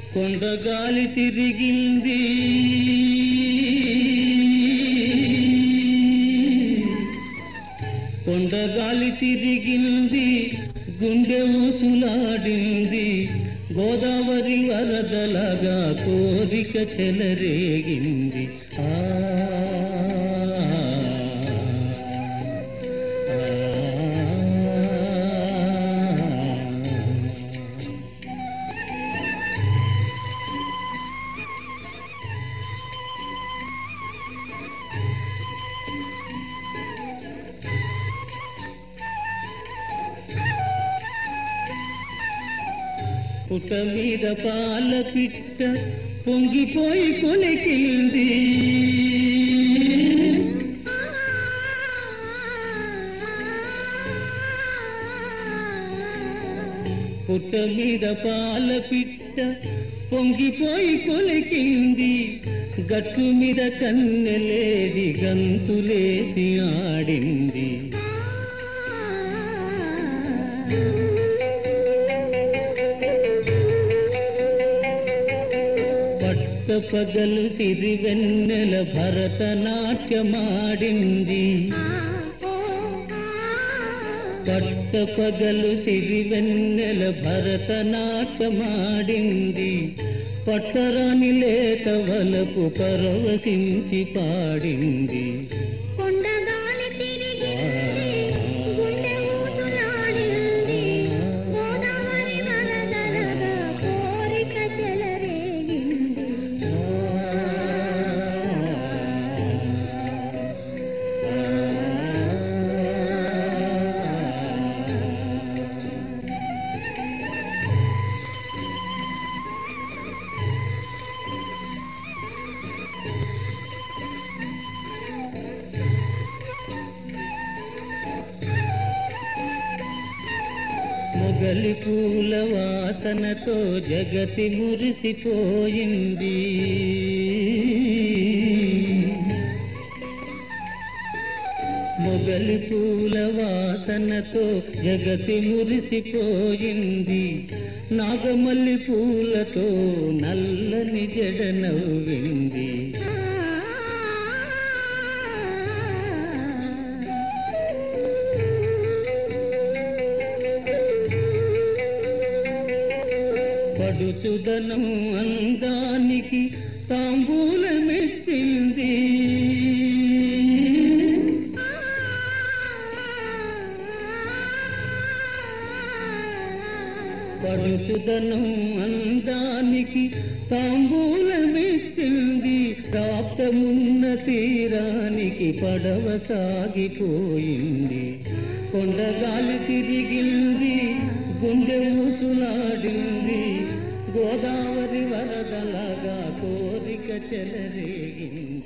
కొండగాలి తిరిగింది కొండగాలి తిరిగింది గుండె ఊసులాడింది గోదావరి వరదలగా కోరిక చెలరేగింది ఆ ఆ. పుట మీద పాల పిట్ట పొంగిపోయి కొలికింది పుట్ట మీద పాల పిట్ట పొంగిపోయి కొలికింది గట్టు మీద కన్నెలేది గంతులేసి ఆడింది పట్ట పగలు సిరివెన్నెల భరతనాట్యమాడింది పట్ట పగలు సిరివెన్నెల భరతనాట్యమాడింది పట్టరాని లేత వలపు పరవశించి పాడింది కొండగాలి తిరిగింది గుండె ఊసులాడింది గోదావరి వరదలగా కోరిక చెలరేగింది మొగలి పూల వాసనతో జగతి మురిసిపోయింది మొగలి పూల వాసనతో జగతి మురిసిపోయింది నాగమల్లి పూలతో నల్లని జడ నవ్వింది పడుచుదనం అందానికి తాంబూలమెచ్చింది పడుచుదనం అందానికి తాంబూలమెచ్చింది ప్రాప్తమున్న తీరానికి పడవ సాగిపోయింది కొండగాలి తిరిగింది గుండె ఊసులాడింది గోదావరి వరదలాగా కోరిక చెలరేగింది